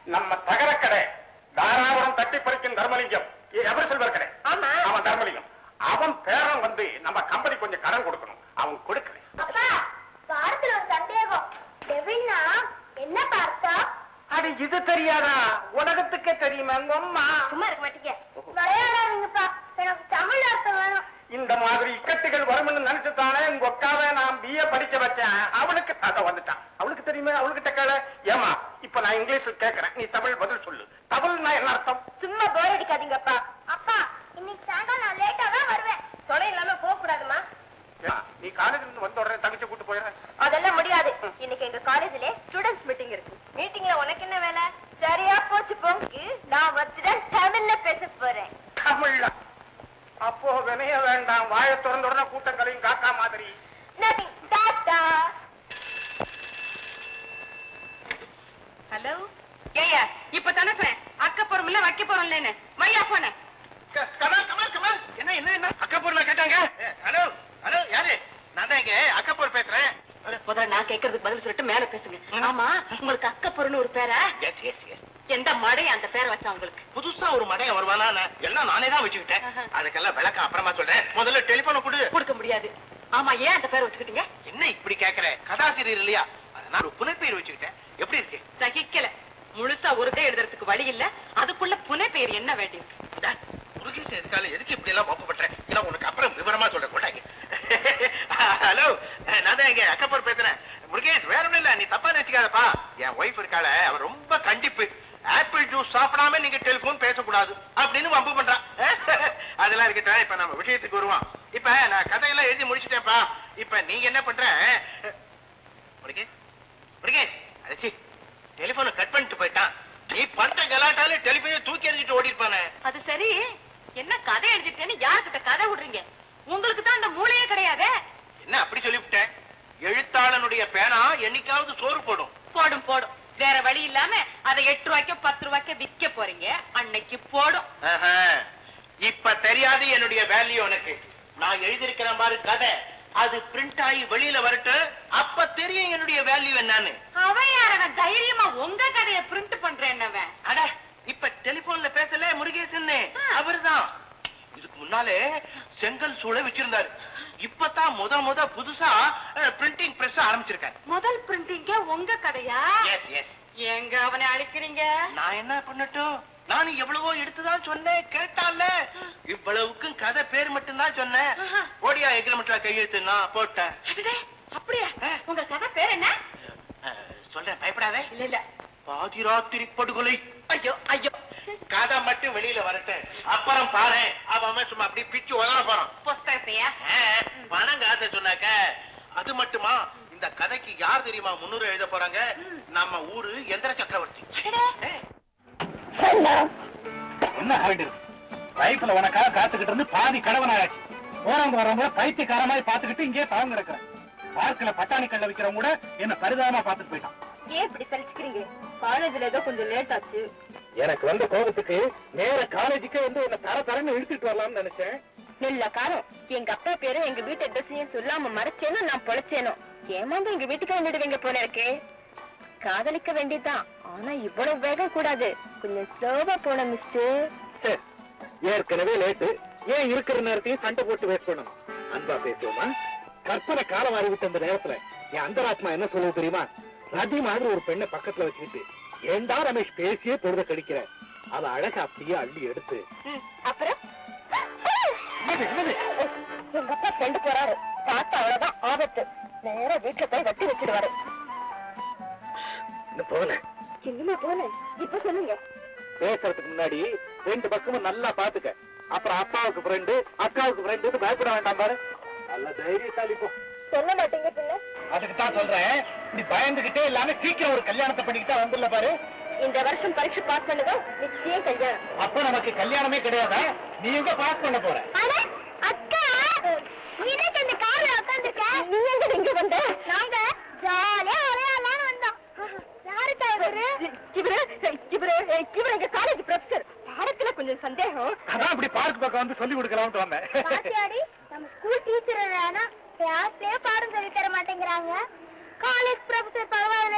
நம்ம தகரக்கடை தாராபுரம் தட்டி பறிக்கும் தர்மலிங்கம் எவர் செல்வர் கடை ஆமா. அவன் தர்மலிங்கம் அவன் பேரன் வந்து நம்ம கம்பெனி கொஞ்சம் கடன் கொடுக்கணும் அவன் கொடுக்கல அப்பா பாரத்துல ஒரு சந்தேகம் டெவில்னா என்ன பார்த்தா அது இது தெரியாதா உலகத்துக்கே தெரியுமா உங்க அம்மா சும்மா இருக்க மாட்டீங்க விளையாடாதீங்கப்பா எனக்கு தமிழ் அர்த்தம் வேணும் இந்த மாதிரி இக்கட்டுகள் வரும்னு நினைச்சுதானே உங்க அக்காவை நான் பிஏ படிக்க வச்சேன் அவளுக்கு அத வந்துட்டான் அவளுக்கு தெரியுமா அவளுக்கிட்ட கேள ஏமா இப்ப நான் இங்கிலீஷ்ல கேக்குறேன் நீ தமிழ் பதில் சொல்லு தமிழ்னா என்ன அர்த்தம் சும்மா போர் அடிக்காதீங்கப்பா அப்பா இன்னைக்கு சாயங்காலம் நான் லேட்டா தான் வருவேன் தொலை இல்லாம போக கூடாதுமா ஏம்மா, நீ காலேஜ்ல இருந்து வந்த உடனே தங்கச்சி கூட்டு போயிடுறேன் அதெல்லாம் முடியாது இன்னைக்கு எங்க காலேஜ்ல ஸ்டூடண்ட்ஸ் மீட்டிங் இருக்கு மீட்டிங்ல உனக்கு என்ன வேலை சரியா போச்சு போங்க நான் வந்துதான் தமிழ்ல பேச போறேன் தமிழ்ல அப்போ வினைய வேண்டாம் வாயை திறந்த உடனே கூட்டம் கலையும் காக்கா மாதிரி நதிங் டாடா ஹலோ ஏயா இப்ப தானே சொன்னேன் அக்க போறோம் இல்ல வைக்க போறோம் இல்லன்னு மையா போன கமல் கமல் கமல் என்ன என்ன என்ன அக்கப்பூர்ல கேட்டாங்க ஹலோ ஹலோ யாரு நான் தான் இங்க அக்கப்பூர் பேசுறேன் முதல்ல நான் கேக்குறதுக்கு பதில் சொல்லிட்டு மேல பேசுங்க ஆமா உங்களுக்கு அக்க பொருள்னு ஒரு பேரா எஸ் எஸ் எஸ் எந்த மடைய அந்த பேரை வச்சா உங்களுக்கு புதுசா ஒரு மடையன் வருவானா நான் எல்லாம் நானே தான் வச்சுக்கிட்டேன் ஆஹா. அதுக்கெல்லாம் விளக்கம் அப்புறமா சொல்றேன் முதல்ல டெலிபோனை கொடு கொடுக்க முடியாது ஆமா ஏன் அந்த பேரை வச்சுக்கிட்டீங்க என்ன இப்படி கேக்குற கதாசிரியர் இல்லையா அதனால ஒரு புனைப்பெயர் வச்சுக்கிட்டேன் எப்படி இருக்கு சகிக்கல முழுசா ஒருதே எழுதுறதுக்கு வழி இல்ல அதுக்குள்ள புனை பெயர் என்ன வேண்டியிருக்கு டா, முருகேசன் எதுக்கால எதுக்கு இப்படி எல்லாம் ஒப்பு பண்றேன் இதெல்லாம் உனக்கு அப்புறம் விவரமா சொல்றேன் கொண்டாங்க ஹலோ நான் தான் இங்க அக்கப்பூர் பேசுறேன் முருகேஷ் வேற ஒண்ணும் இல்ல நீ தப்பா நினைச்சுக்காதப்பா என் ஒய்ஃப் இருக்காள அவ ரொம்ப கண்டிப்பு ஆப்பிள் ஜூஸ் சாப்பிடாம நீங்க டெலிபோன் பேசக்கூடாது அப்படின்னு வம்பு பண்றான் அதெல்லாம் இருக்கட்டும் இப்ப நம்ம விஷயத்துக்கு வருவோம் இப்ப நான் கதையெல்லாம் எழுதி முடிச்சிட்டேன்ப்பா இப்ப நீங்க என்ன பண்ற முருகேஷ் முருகேஷ் அடிச்சி டெலிபோனை கட் பண்ணிட்டு போயிட்டான் நீ பண்ற கலாட்டால டெலிபோனை தூக்கி எறிஞ்சிட்டு ஓடி இருப்பானே அது சரி என்ன கதை எழுதிட்டேன்னு யாருக்கிட்ட கதை விடுறீங்க உங்களுக்கு தான் அந்த மூளையே கிடையாதே என்ன அப்படி சொல்லிவிட்டேன் எழுத்தாளனுடைய பேனா என்னைக்காவது சோறு போடும் போடும் போடும் வேற வழி இல்லாம அதை எட்டு ரூபாய்க்கு பத்து ரூபாய்க்கு விற்க போறீங்க அன்னைக்கு போடும் ஆஹா. இப்ப தெரியாது என்னுடைய வேல்யூ உனக்கு நான் எழுதியிருக்கிற மாதிரி கதை அது பிரிண்ட் ஆகி வெளியில வரட்டும் அப்ப தெரியும் என்னுடைய வேல்யூ என்னன்னு அவன் யாரவன் தைரியமா உங்க கதையை பிரிண்ட் பண்றேன்னவன் அட இப்ப டெலிபோன்ல பேசல முருகேசன் ஆ. அவர்தான் இதுக்கு முன்னாலே செங்கல் சூளை வச்சிருந்தாரு இப்பதான் முத முத புதுசா பிரிண்டிங் பிரஸ் ஆரம்பிச்சிருக்காரு முதல் பிரிண்டிங்க உங்க கதையா எஸ் எஸ் எங்க அவனை அழிக்கிறீங்க நான் என்ன பண்ணட்டும் நானும் எவ்வளவோ எடுத்துதான் சொன்னேன் கேட்டால இவ்வளவுக்கும் கதை பேர் மட்டும்தான் சொன்னேன் ஆஹா. ஓடியா எக்ரிமெண்ட்ல கையெழுத்து நான் போட்டேன் அடடே, அப்படியா ஆ. உங்க கதை பேர் என்ன அஹ், சொல்றேன் பயப்படாதே இல்ல இல்ல பாதிராத்திரி படுகொலை ஐயோ ஐயோ கதை மட்டும் வெளியில வரட்டும் அப்புறம் பாரு அவன் அவன் சும்மா அப்படியே பிச்சு உதற போறான் புஸ்தகத்தையா ஆஹ், பணம் காசை சொன்னாக்க அது மட்டுமா இந்த கதைக்கு யார் தெரியுமா முன்னூறு எழுத போறாங்க நம்ம ஊரு எந்திர சக்கரவர்த்தி அடடே. என்ன ஹைடு லைஃப்ல உனக்காக காத்துக்கிட்டு இருந்து பாதி கடவனாயாச்சு போறவங்க வரவங்க பைத்தியக்கார மாதிரி பாத்துக்கிட்டு இங்கே தவங்க கிடக்குறேன் பார்க்கல பட்டாணி கல்ல விக்கிறவங்க கூட என்ன பரிதாபமா பாத்துட்டு போயிட்டான் ஏன் இப்படி சலிச்சுக்கிறீங்க காலேஜ்ல ஏதோ கொஞ்சம் லேட் ஆச்சு எனக்கு வந்த கோபத்துக்கு நேர காலேஜுக்கே வந்து என்ன தர தரன்னு இழுத்துட்டு வரலாம்னு நினைச்சேன் நல்ல காரம் எங்க அப்பா பேரு எங்க வீட்டு அட்ரஸையும் சொல்லாம மறைச்சேனோ நான் பொழைச்சேனோ ஏமாந்து எங்க வீட்டுக்கு வந்துடுவீங்க போல இருக்கு காதலிக்க வேண்டியதுதான் ஆனா இவ்வளவு வேகம் கூடாது கொஞ்சம் ஸ்லோவா போன மிஸ்டர் சரி, ஏற்கனவே லேட்டு ஏன் இருக்கிற நேரத்தையும் சண்டை போட்டு வேஸ்ட் பண்ணணும் அன்பா பேசுவோமா கற்பனை காலம் அறிவித்த அந்த நேரத்துல என் அந்தராத்மா என்ன சொல்லுது தெரியுமா ரதி மாதிரி ஒரு பெண்ணை பக்கத்துல வச்சுக்கிட்டு ஏண்டா ரமேஷ் பேசியே பொழுத கழிக்கிற அத அழகா அப்படியே அள்ளி எடுத்து அப்புறம் என்னது, என்னது? எங்க அப்பா ஃப்ரெண்டு போறாரு பார்த்தா அவ்வளவுதான் ஆபத்து நேரா வீட்டுல போய் வெட்டி வச்சிடுவாரு இன்னும் போகல எங்கேயுமே போனேன் இப்ப சொல்லுங்க பேசுறதுக்கு முன்னாடி ரெண்டு பக்கமும் நல்லா பாத்துக்க அப்புறம் அப்பாவுக்கு ஃப்ரெண்டு அக்காவுக்கு ஃப்ரெண்டு பயப்பட வேண்டாம் பாரு நல்ல தைரியசாலி போ சொல்ல மாட்டீங்க பின்ன அதுக்கு தான் சொல்றேன் இப்படி பயந்துகிட்டே இல்லாம சீக்கிரம் ஒரு கல்யாணத்தை பண்ணிக்கிட்டா வந்துடல பாரு இந்த வருஷம் பரீட்சை பாஸ் பண்ணதும் நிச்சயம் கல்யாணம் அப்ப நமக்கு கல்யாணமே கிடையாதா நீ எங்க பாஸ் பண்ண போற அட அக்கா நீனக்கு இந்த கார்ல உட்கார்ந்துக்க நீ எங்க இங்க வந்த நாங்க ஜாலியா விளையாடலாம்னு வந்தோம் யாருக்கு அவரு இவரு இவரு இவரு எங்க காலேஜ் ப்ரொஃபசர் பாடத்துல கொஞ்சம் சந்தேகம் அதான் இப்படி பார்க் பக்கம் வந்து சொல்லி கொடுக்கலாம்னு வந்தேன் பாத்தியாடி நம்ம ஸ்கூல் டீச்சர் வேணா கிளாஸ்லயே பாடம் சொல்லி தர மாட்டேங்கிறாங்க காலேஜ் ப்ரொஃபசர் பரவாயில்ல